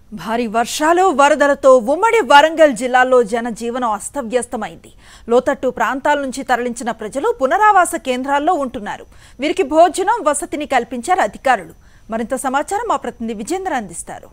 భారీ వర్షాలు వరదలతో ఉమ్మడి వరంగల్ జిల్లాలో జనజీవనం అస్తవ్యస్తమైంది లోతట్టు ప్రాంతాల నుంచి తరలించిన ప్రజలు పునరావాస కేంద్రాల్లో ఉంటున్నారు వీరికి భోజనం వసతిని కల్పించారు అధికారులు మరింత సమాచారం మా ప్రతినిధి విజేంద్ర అందిస్తారు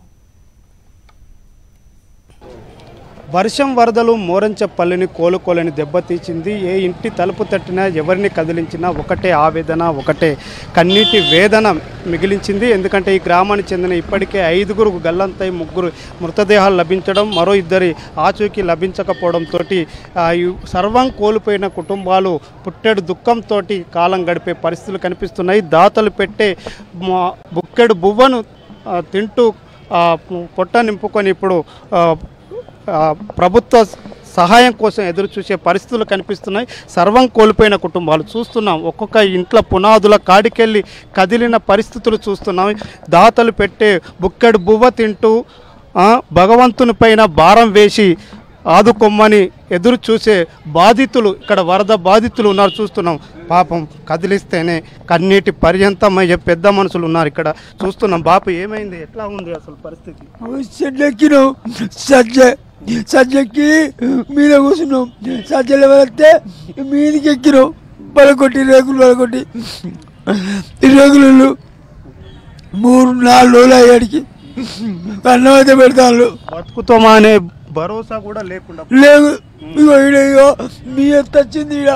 వర్షం వరదలు మోరంచపల్లిని కోలుకోలేని దెబ్బతీసింది ఏ ఇంటి తలుపు తట్టినా ఎవరిని కదిలించినా ఒకటే ఆవేదన ఒకటే కన్నీటి వేదన మిగిలించింది ఎందుకంటే ఈ గ్రామానికి చెందిన ఇప్పటికే ఐదుగురు గల్లంతై ముగ్గురు మృతదేహాలు లభించడం మరో ఇద్దరి ఆచూకీ లభించకపోవడంతో సర్వం కోల్పోయిన కుటుంబాలు పుట్టెడు దుఃఖంతో కాలం గడిపే పరిస్థితులు కనిపిస్తున్నాయి దాతలు పెట్టే మా- బుక్కెడు బువ్వను ఆ, తింటూ ఆ, పొట్ట నింపుకొని ఇప్పుడు ఆ, ఆ, ప్రభుత్వ సహాయం కోసం ఎదురు చూసే పరిస్థితులు కనిపిస్తున్నాయి సర్వం కోల్పోయిన కుటుంబాలు చూస్తున్నాం ఒక్కొక్క ఇంట్లో పునాదుల కాడికెళ్ళి కదిలిన పరిస్థితులు చూస్తున్నాం దాతలు పెట్టే బుక్కెడు బువ్వ తింటూ ఆ, భగవంతుని పైన భారం వేసి ఆదుకొమ్మని ఎదురు చూసే బాధితులు ఇక్కడ వరద బాధితులు ఉన్నారు చూస్తున్నాం పాపం కదిలిస్తేనే కన్నీటి పర్యంతమయ్యే పెద్ద మనుషులు ఉన్నారు ఇక్కడ చూస్తున్నాం బాపు ఏమైంది ఎట్లా ఉంది అసలు పరిస్థితి చెడ్డెక్కినాం సజ్జ సజ్జెక్కి మీద కూర్చున్నాం సజ్జలు వెళ్తే మీదికి ఎక్కినాం పలకొట్టి రేకులు పలకొట్టి ఈ రేకులు మూడు నాలుగు రోజులు అయ్యాడికి అన్నం అయితే పెడతాను బతుకుతామా అనే భరోసా కూడా లేకుండా లేదు ఇగో ఈడ ఇగో మీ ఎత్తు వచ్చింది ఈడ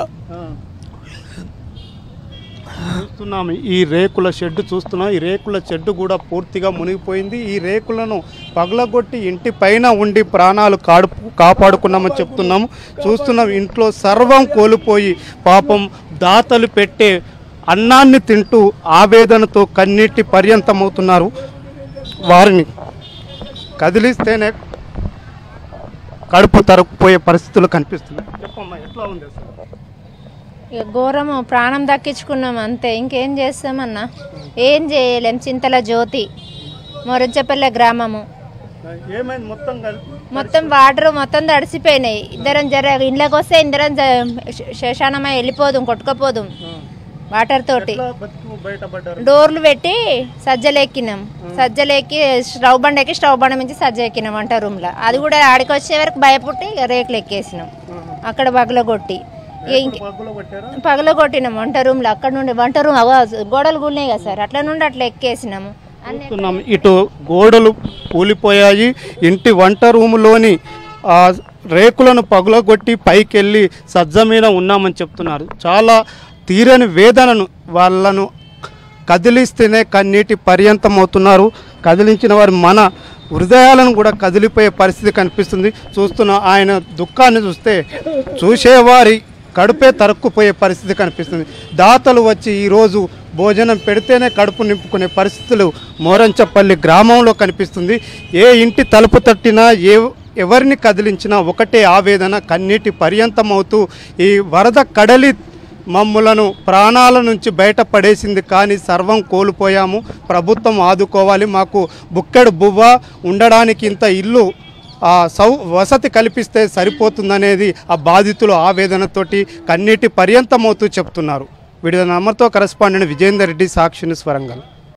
చూస్తున్నాం ఈ రేకుల షెడ్ చూస్తున్నాం ఈ రేకుల షెడ్ కూడా పూర్తిగా మునిగిపోయింది ఈ రేకులను పగలగొట్టి ఇంటి పైన ఉండి ప్రాణాలు కాడు కాపాడుకున్నామని చెప్తున్నాము చూస్తున్నాం ఇంట్లో సర్వం కోల్పోయి పాపం దాతలు పెట్టే అన్నాన్ని తింటూ ఆవేదనతో కన్నీటి పర్యంతమవుతున్నారు వారిని కదిలిస్తేనే కడుపు తరుక్కుపోయే పరిస్థితులు కనిపిస్తున్నాయి చెప్పమ్మా ఎట్లా ఉంది అసలు ఇక ఘోరము ప్రాణం దక్కించుకున్నాం అంతే ఇంకేం చేస్తామన్నా ఏం చేయలేం చింతల జ్యోతి మొరచపల్లె గ్రామము ఏమైంది మొత్తం కలిపి మొత్తం వాటర్ మొత్తం తడిసిపోయినాయి ఇద్దరం జర ఇంట్లోకి వస్తే ఇద్దరం జ- శ్మశానమై వెళ్ళిపోదు కొట్టుకపోదు వాటర్ తోటి ఎట్లా బతుకు బయటపడ్డారు డోర్లు పెట్టి సజ్జలెక్కినాం సజ్జలెక్కి స్టవ్ బండ ఎక్కి స్టవ్ బండ నుంచి సజ్జ ఎక్కినాం వంట రూమ్లో అది కూడా ఆడికి వచ్చే వరకు భయపుట్టి ఇక రేకులు ఎక్కేసినాం అక్కడ బగలగొట్టి ఇక ఇంక పగ్గులో కొట్టారా పగలగొట్టినాం వంట రూమ్లో అక్కడ నుండి వంట రూమ్ అగో గోడలు కూలినాయి కదా సార్ అట్లా నుండి అట్లా ఎక్కేసినాము అన్ని చూస్తున్నాం ఇటు గోడలు కూలిపోయాయి ఇంటి వంట రూములోని ఆ రేకులను పగులగొట్టి పైకి వెళ్ళి సజ్జ మీద ఉన్నామని చెప్తున్నారు చాలా తీరని వేదనను వాళ్ళను కదిలిస్తేనే కన్నీటి పర్యంతం అవుతున్నారు కదిలించిన వారు మన హృదయాలను కూడా కదిలిపోయే పరిస్థితి కనిపిస్తుంది చూస్తున్న ఆయన దుఃఖాన్ని చూస్తే చూసేవారి కడుపే తరుక్కుపోయే పరిస్థితి కనిపిస్తుంది దాతలు వచ్చి ఈరోజు భోజనం పెడితేనే కడుపు నింపుకునే పరిస్థితులు మోరంచపల్లి గ్రామంలో కనిపిస్తుంది ఏ ఇంటి తలుపు తట్టినా ఏ ఎవరిని కదిలించినా ఒకటే ఆవేదన కన్నీటి పర్యంతమవుతూ ఈ వరద కడలి మమ్ములను ప్రాణాల నుంచి బయటపడేసింది కానీ సర్వం కోల్పోయాము ప్రభుత్వం ఆదుకోవాలి మాకు బుక్కెడు బువ్వ ఉండడానికి ఇంత ఇల్లు ఆ సౌ వసతి కల్పిస్తే సరిపోతుందనేది ఆ బాధితులు ఆవేదనతోటి కన్నీటి పర్యంతమవుతూ చెప్తున్నారు విడుదల నమ్మతో కరస్పాండెంట్ విజేందర్ రెడ్డి సాక్షి న్యూస్ వరంగల్